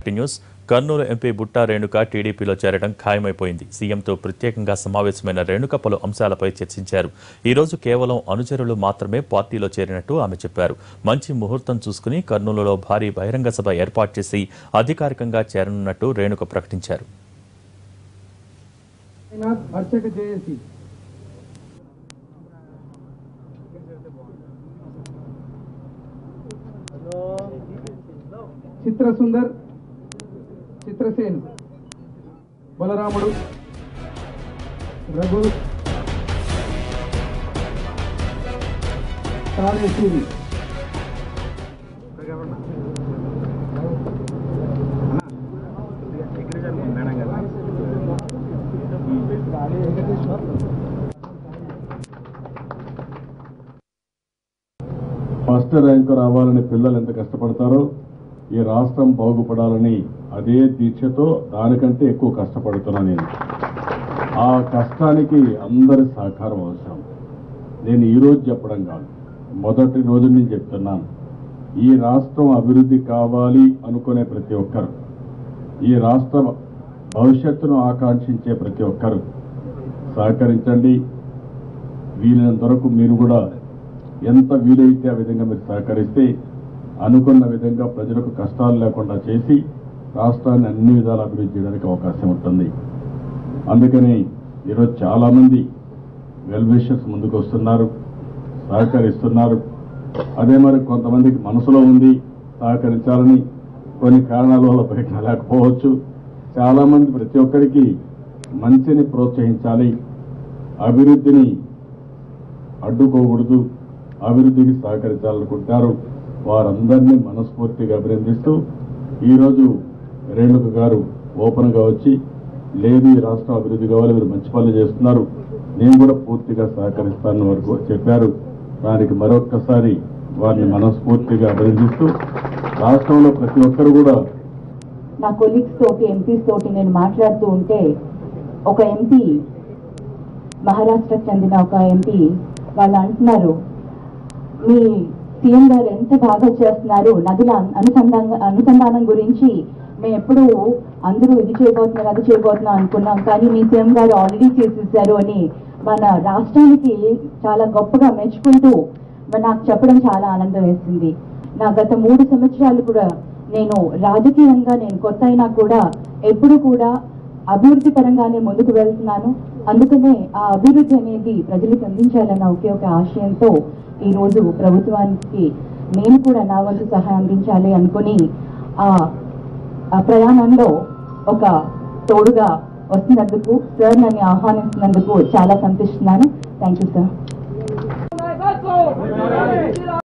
to news Kurnool MP బుట్టా రేణుక టీడీపీలో చేరడం ఖాయమైపోయింది సీఎంతో ప్రత్యేకంగా సమావేశమైన రేణుక పలు అంశాలపై చర్చించారు ఈ రోజు కేవలం అనుచరులు మాత్రమే పార్టీలో చేరినట్టు ఆమె చెప్పారు మంచి ముహూర్తం చూసుకుని కర్నూలులో భారీ బహిరంగ సభ ఏర్పాటు చేసి అధికారికంగా చేరనున్నట్టు రేణుక ప్రకటించారు శ్రీనాథ్ అర్చక జేఏసీ చిత్రసుందర్ చిత్రసేన్ బలరాముడు రఘు తానేశ్వరి ఫస్ట్ ర్యాంకు రావాలని పిల్లలు ఎంత కష్టపడతారో ఈ రాష్ట్రం బాగుపడాలని అదే దీక్షతో దానికంటే ఎక్కువ కష్టపడుతున్నా నేను ఆ కష్టానికి అందరి సహకారం అవసరం నేను ఈ రోజు చెప్పడం కాదు మొదటి రోజు నుంచి చెప్తున్నాను ఈ రాష్ట్రం అభివృద్ధి కావాలి అనుకునే ప్రతి ఒక్కరు ఈ రాష్ట్ర భవిష్యత్తును ఆకాంక్షించే ప్రతి ఒక్కరు సహకరించండి వీలైనంత వరకు మీరు కూడా ఎంత వీలైతే ఆ విధంగా మీరు సహకరిస్తే అనుకున్న విధంగా ప్రజలకు కష్టాలు లేకుండా చేసి రాష్ట్రాన్ని అన్ని విధాలు అభివృద్ధి చేయడానికి అవకాశం ఉంటుంది అందుకని ఈరోజు చాలామంది వెల్ విషర్స్ ముందుకు వస్తున్నారు సహకరిస్తున్నారు అదే మరి కొంతమందికి మనసులో ఉంది సహకరించాలని కొన్ని కారణాల వల్ల బయట లేకపోవచ్చు చాలామంది ప్రతి ఒక్కరికి మంచిని ప్రోత్సహించాలి అభివృద్ధిని అడ్డుకోకూడదు అభివృద్ధికి సహకరించాలనుకుంటారు వారందరినీ మనస్ఫూర్తిగా అభినందిస్తూ ఈరోజు రేణుక గారు ఓపెన్గా వచ్చి లేదు ఈ రాష్ట్రం అభివృద్ధి కావాలి మీరు మంచి పనులు చేస్తున్నారు నేను కూడా పూర్తిగా సహకరిస్తాను వరకు చెప్పారు దానికి మరొక్కసారి వారిని మనస్ఫూర్తిగా అభినందిస్తూ రాష్ట్రంలో ప్రతి ఒక్కరు కూడా నా కొలీగ్స్ తోటి ఎంపీస్ తోటి నేను మాట్లాడుతూ ఉంటే ఒక ఎంపీ మహారాష్ట్రకు చెందిన ఒక ఎంపీ వాళ్ళు అంటున్నారు మీ సీఎం గారు ఎంత బాగా చేస్తున్నారు నదుల అనుసంధాన అనుసంధానం గురించి మేము ఎప్పుడు అందరూ ఇది చేయబోతున్నారు అది చేయబోతున్నాం అనుకున్నాం కానీ మీ సీఎం గారు ఆల్రెడీ చేసేసారు అని మన రాష్ట్రానికి చాలా గొప్పగా మెచ్చుకుంటూ మరి నాకు చెప్పడం చాలా ఆనందం వేసింది నా గత మూడు సంవత్సరాలు కూడా నేను రాజకీయంగా నేను కొత్త అయినా కూడా ఎప్పుడు కూడా అభివృద్ధి పరంగానే ముందుకు వెళ్తున్నాను అందుకనే ఆ అభివృద్ధి అనేది ప్రజలకు అందించాలన్న ఒకే ఒక ఆశయంతో ఈ రోజు ప్రభుత్వానికి నేను కూడా నా వంతు సహాయం అందించాలి అనుకుని ఆ ఆ ప్రయాణంలో ఒక తోడుగా వస్తున్నందుకు సార్ నన్ను ఆహ్వానిస్తున్నందుకు చాలా సంతోషిస్తున్నాను థ్యాంక్ యూ సార్